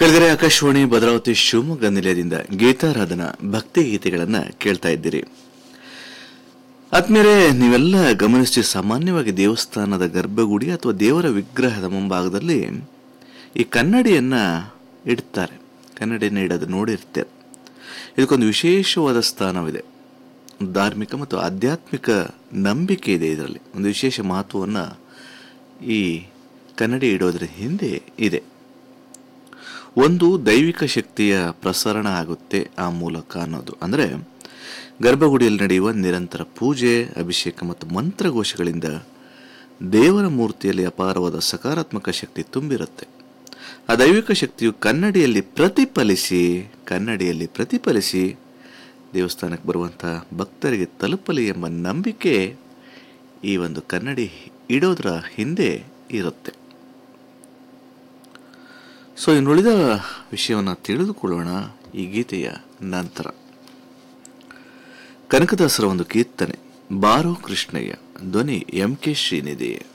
ಕೆಳಗರೆ ಆಕಾಶವಾಣಿ ಭದ್ರಾವತಿ ಶಿವಮೊಗ್ಗ ನಿಲಯದಿಂದ ಗೀತಾರಾಧನಾ ಭಕ್ತಿ ಗೀತೆಗಳನ್ನ ಕೇಳ್ತಾ ಇದ್ದೀರಿ ಆದ್ಮೇಲೆ ನೀವೆಲ್ಲ ಗಮನಿಸಿ ಸಾಮಾನ್ಯವಾಗಿ ದೇವಸ್ಥಾನದ ಗರ್ಭಗುಡಿ ಅಥವಾ ದೇವರ ವಿಗ್ರಹದ ಮುಂಭಾಗದಲ್ಲಿ ಈ ಕನ್ನಡಿಯನ್ನ ಇಡ್ತಾರೆ ಕನ್ನಡಿಯನ್ನ ಇಡೋದು ನೋಡಿರ್ತಾರೆ ಇದಕ್ಕೊಂದು ವಿಶೇಷವಾದ ಸ್ಥಾನವಿದೆ ಧಾರ್ಮಿಕ ಮತ್ತು ಆಧ್ಯಾತ್ಮಿಕ ನಂಬಿಕೆ ಇದೆ ಇದರಲ್ಲಿ ಒಂದು ವಿಶೇಷ ಮಹತ್ವವನ್ನು ಈ ಕನ್ನಡಿ ಇಡೋದ್ರ ಹಿಂದೆ ಇದೆ ಒಂದು ದೈವಿಕ ಶಕ್ತಿಯ ಪ್ರಸರಣ ಆಗುತ್ತೆ ಆ ಮೂಲಕ ಅನ್ನೋದು ಅಂದರೆ ಗರ್ಭಗುಡಿಯಲ್ಲಿ ನಡೆಯುವ ನಿರಂತರ ಪೂಜೆ ಅಭಿಷೇಕ ಮತ್ತು ಮಂತ್ರಘೋಷಗಳಿಂದ ದೇವರ ಮೂರ್ತಿಯಲ್ಲಿ ಅಪಾರವಾದ ಸಕಾರಾತ್ಮಕ ಶಕ್ತಿ ತುಂಬಿರುತ್ತೆ ಆ ದೈವಿಕ ಶಕ್ತಿಯು ಕನ್ನಡಿಯಲ್ಲಿ ಪ್ರತಿಫಲಿಸಿ ಕನ್ನಡಿಯಲ್ಲಿ ಪ್ರತಿಫಲಿಸಿ ದೇವಸ್ಥಾನಕ್ಕೆ ಬರುವಂಥ ಭಕ್ತರಿಗೆ ತಲುಪಲಿ ಎಂಬ ನಂಬಿಕೆ ಈ ಒಂದು ಕನ್ನಡಿ ಇಡೋದ್ರ ಹಿಂದೆ ಇರುತ್ತೆ ಸೊ ಇನ್ನುಳಿದ ವಿಷಯವನ್ನು ತಿಳಿದುಕೊಳ್ಳೋಣ ಈ ಗೀತೆಯ ನಂತರ ಕನಕದಾಸರ ಒಂದು ಕೀರ್ತನೆ ಬಾರೋ ಕೃಷ್ಣಯ್ಯ ಧ್ವನಿ ಎಂ ಕೆ ಶ್ರೀನಿಧಿ